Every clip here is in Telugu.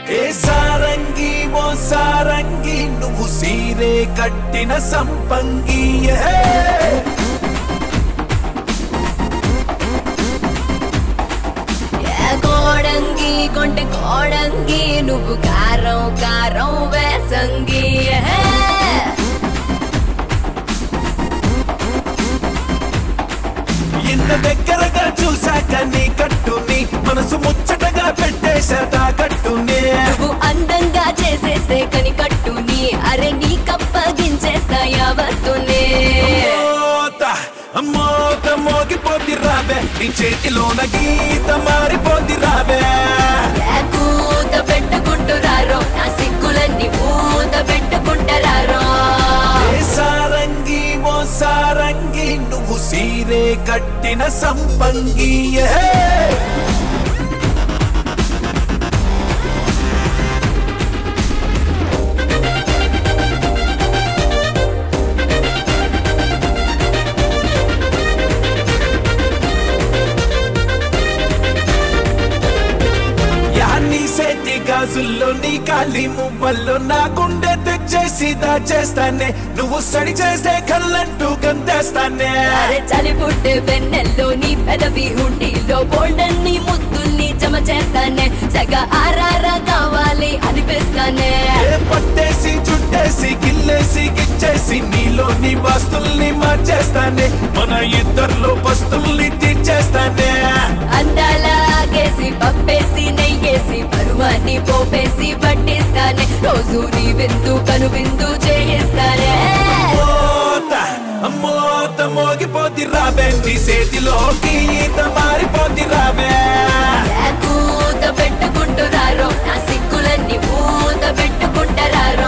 ఏ సారంగి ఓ సారంగి నువ్వు సీరే కట్టిన సంపంగి ఏ. ఏ కోడంగి కొంటె కోడంగి నువ్వు కారం కారం వేసంగి ఏ. ఇంత దగ్గరగా చూశాక నీ కట్టుని మనసు ముచ్చటగా పెట్టేశాట కట్టుని నువ్వు అందంగా చేసేస్తే కని కట్టుని అరే నీ కప్పగించేస్తా యావత్తునే మోత మోత మోగిపోతి రావే నీ చేతిలోన గీత మారిపోతి రావే ఏ కూత పెట్టుకుంటురారో నా సిగ్గులన్నీ పూత పెట్టుకుంటారారో ఏ సారంగి ఓ సారంగి నువ్వు సీరే కట్టిన సంపంగి ఏ. యా నీ సేతి గాజుల్లో నీ కాలి మువ్వల్లో నా గుండె తెచ్చేసి దాచేస్తానే నువ్వు సడి చేస్తే కళ్ళంటూ గంతేస్తానే అరే చలి పుట్టే వెన్నెల్లో నీ పెదవి హుండీలో బోల్డన్ని ముద్దుల్ని జమ చేస్తానే సగ ఆరారా కావాలి అనిపిస్తానే ఏ పట్టేసి చుట్టేసి గిల్లేసి గిచ్చేసి నీలో నీ వస్తుల్ని మార్చేస్తానే మన ఇద్దర్లో పస్తుల్ని తీర్చేస్తానే అందాలాగేసి పప్పేసి నెయ్యేసి పరువాన్ని పోపేసి పట్టిస్తానే రోజు నీ విందు కను విందు చేయిస్తానే మోత మోత మోగిపోతి రావే నీ చేతిలోకి ఈత మారిపోతి రావే ఏ కూత పెట్టుకుంటున్నారో నా సిగ్గులన్నీ పూత పెట్టుకుంటారారో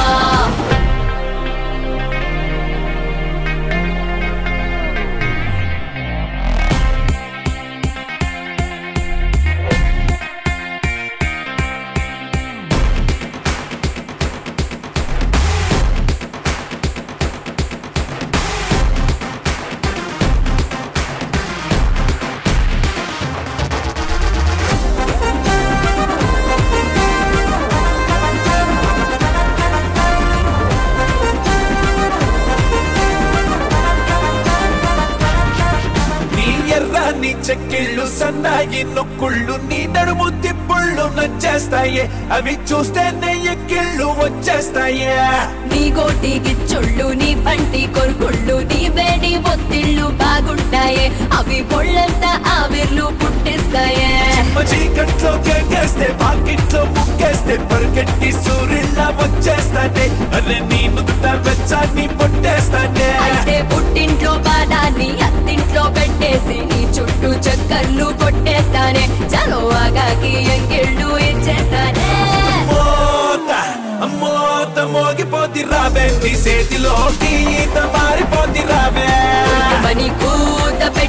నీ ఎర్రాని చెక్కిళ్ళు సన్నాయి నొక్కుళ్ళు నీ నడుము తిప్పుళ్ళు నచ్చేస్తాయే అవి చూస్తే నెయ్యకిళ్ళు వచ్చేస్తాయే నీ గోటి గిచ్చుళ్ళు నీ పంటి కొరుకుళ్ళు నీ వేడి ఒత్తిళ్ళు బాగుంటాయే అవి పొళ్ళంతా ఆవిర్లు పుట్టిస్తాయే చిమ్మ చీకట్లో కేకేస్తే పాకిట్లో ముక్కేస్తే పరిగెట్టి సూర్యుళ్ళ వచ్చేస్తానే అరే నీ నుదుట వెచ్చాన్ని పొట్టేస్తానే అయితే పుట్టింట్లో బాధాన్ని అత్తింట్లో పెట్టేసి నీ చుట్టూ చక్కర్లు కొట్టేస్తానే చలో ఆగాకి ఎంగిళ్ళు ఇచ్చేస్తానే మోత మోత మోగిపోతి రావే నీ చేతిలోకి ఈత మారిపోతి రావే మని కూత